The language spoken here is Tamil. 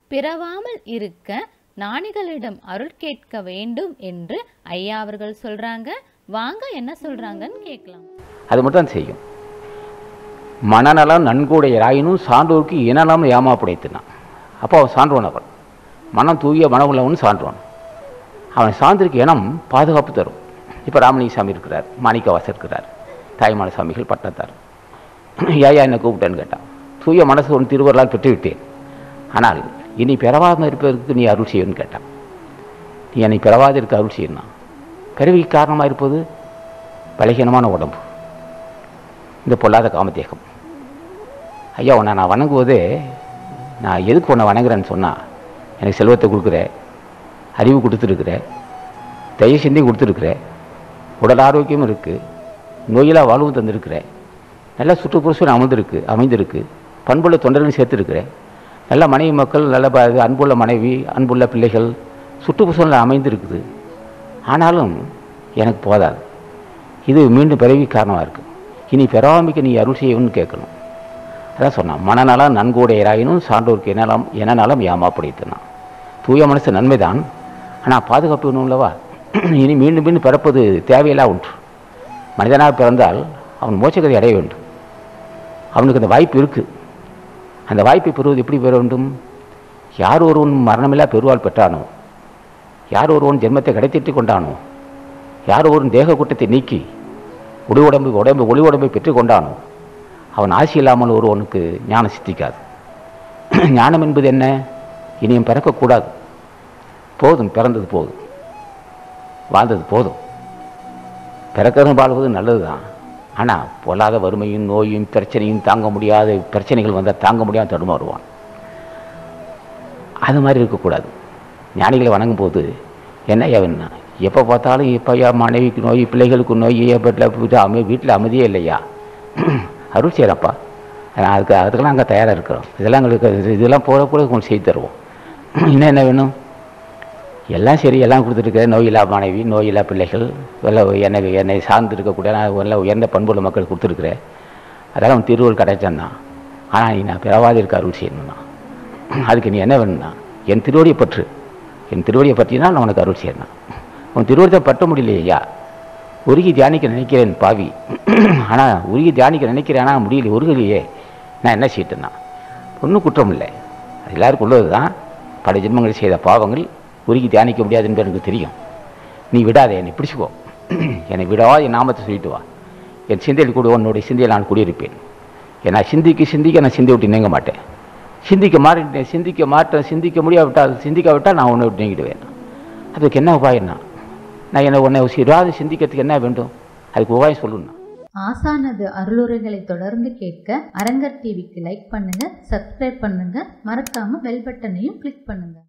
பிறவாமல் இருக்க ஞானிகளிடம் அருள் கேட்க வேண்டும் என்று ஐயா அவர்கள் சொல்றாங்க வாங்க என்ன சொல்றாங்கன்னு கேட்கலாம் அது மட்டும் தான் செய்யும் மனநலம் நன்கூடையராயினும் சான்றோருக்கு இனநலம் ஏமாப்படைத்தினான் அப்போ அவன் சான்றோன் அவன் மனம் தூய மனம் உள்ளவன் சான்றோன் அவன் சார்ந்திருக்க இனம் பாதுகாப்பு தரும் இப்போ ராமலிங்க சாமி இருக்கிறார் மாணிக்கவாசர் இருக்கிறார் தாய்மான சாமிகள் பட்டத்தார் ஏயா என்னை கூப்பிட்டேன்னு கேட்டான் தூய மனசு உன் திருவருளால் பெற்றுவிட்டேன் ஆனால் இனி பிறவாமல் இருப்பதற்கு நீ அருள் செய்யணும்னு கேட்டான் நீ என்னை பிறவாது இருக்க அருள் செய்யணும் பிறவிக்கு காரணமாக இருப்பது பலகீனமான உடம்பு இந்த பொல்லாத காமதேகம் ஐயா உன்னை நான் வணங்குவதே நான் எதுக்கு உன்னை வணங்குறேன்னு சொன்னால் எனக்கு செல்வத்தை கொடுக்குற அறிவு கொடுத்துருக்குற தயவு சிந்தையும் கொடுத்துருக்குற உடல் ஆரோக்கியம் இருக்குது நோயிலா வாழ்வும் தந்திருக்கிற நல்ல சுற்றுப்புறசூழல் அமர்ந்திருக்கு அமைந்திருக்கு பண்புள்ள தொண்டர்களும் சேர்த்துருக்குற நல்ல மனைவி மக்கள் நல்ல ப- அன்புள்ள மனைவி அன்புள்ள பிள்ளைகள் சுற்றுப்புறசூழல் அமைந்திருக்குது ஆனாலும் எனக்கு போதாது இது மீண்டும் பிறவி காரணமாக இருக்குது இனி பிறவாமைக்கு நீ அருள் செய்யணும்னு கேட்கணும் அதான் சொன்னான் மனநலம் நன்கூடையராயினும் சான்றோருக்கு என்னலம் எனநலம் ஏமாப்படைத்தினான் தூய மனசு நன்மைதான் ஆனால் பாதுகாப்பு வேணும் அல்லவா இனி மீண்டும் மீண்டும் பிறப்பது தேவையில்லா ஒன்று மனிதனாக பிறந்தால் அவன் மோட்சகதை அடைய வேண்டும் அவனுக்கு அந்த வாய்ப்பு இருக்குது அந்த வாய்ப்பை பெறுவது எப்படி பெற வேண்டும் யார் ஒருவன் மரணமில்லா பெருவாள் பெற்றானோ யார் ஒருவன் ஜென்மத்தை கடைத்திட்டு கொண்டானோ யார் ஒருவன் தேக கூட்டத்தை நீக்கி ஒளி உடம்பு உடம்பு ஒளி உடம்பை பெற்றுக் கொண்டானோ அவன் ஆசி இல்லாமல் ஒருவனுக்கு ஞானம் சித்திக்காது ஞானம் என்பது என்ன இனியும் பிறக்கக்கூடாது போதும் பிறந்தது போதும் வாழ்ந்தது போதும் பிறக்கிறது வாழ்வது நல்லது தான் ஆனால் பொல்லாத வறுமையும் நோயும் பிரச்சனையும் தாங்க முடியாத பிரச்சனைகள் வந்தால் தாங்க முடியாமல் தடுமாறுவான் அது மாதிரி இருக்கக்கூடாது ஞானிகளை வணங்கும் போது என்ன வேணும்னா எப்போ பார்த்தாலும் எப்போயா மனைவிக்கு நோய் பிள்ளைகளுக்கு நோய் வீட்டில் அமை வீட்டில் அமைதியே இல்லையா அருள் செய்கிறப்பா நான் அதுக்கு அதுக்கெல்லாம் அங்கே தயாராக இருக்கிறோம் இதெல்லாம் எங்களுக்கு இது- இதெல்லாம் போக கூட கொஞ்சம் செய்து தருவோம் இன்னும் என்ன வேணும் எல்லாம் சரி எல்லாம் கொடுத்துருக்கேன் நோயில்லா மனைவி நோயில்லா பிள்ளைகள் நல்ல என்னை என்னை சார்ந்து இருக்கக்கூடிய நான் நல்ல உயர்ந்த பண்புள்ள மக்கள் கொடுத்துருக்குறேன் அதெல்லாம் உன் திருவள்ளுவர் கிடைச்சான் தான் ஆனால் நீ நான் பிறவாதி இருக்க அருள் செய்யணும்னா அதுக்கு நீ என்ன வேணும்னா என் திருவடியை பற்று என் திருவடியை பற்றினா நான் உனக்கு அருள் செய்யணும் உன் திருவடியை பற்ற முடியலையா உருகி தியானிக்க நினைக்கிறேன் பாவி ஆனால் உருகி தியானிக்க நினைக்கிறேன் ஆனால் முடியல உருகலையே நான் என்ன செய்யட்டேன்னா ஒன்றும் குற்றம் இல்லை அது எல்லாருக்கும் உள்ளது தான் பல ஜென்மங்கள் செய்த பாவங்கள் உருகி தியானிக்க முடியாது என்று எனக்கு தெரியும் நீ விடாதே என்னை பிடிச்சிக்கோ என்னை விடாத என் நாமத்தை சொல்லிட்டு வா என் சிந்தையில் கூட உன்னுடைய சிந்தையில் நான் குடியிருப்பேன் ஏன்னா சிந்திக்க சிந்திக்க நான் சிந்தை விட்டு நீங்க மாட்டேன் சிந்திக்க மாறிட்டேன் சிந்திக்க மாட்டேன் சிந்திக்க முடியாவிட்டால் சிந்திக்காவிட்டால் நான் உன்னை விட்டு நீங்கிடுவேன் அதுக்கு என்ன உபாயம்னா நான் என்ன உன்னை விடாது சிந்திக்கிறதுக்கு என்ன வேண்டும் அதுக்கு உபாயம் சொல்லணும்னா ஆசானது அருளுரைகளை தொடர்ந்து கேட்க அரங்கர் டிவிக்கு லைக் பண்ணுங்க சப்ஸ்கிரைப் பண்ணுங்க மறக்காம பெல் பட்டனையும் கிளிக் பண்ணுங்க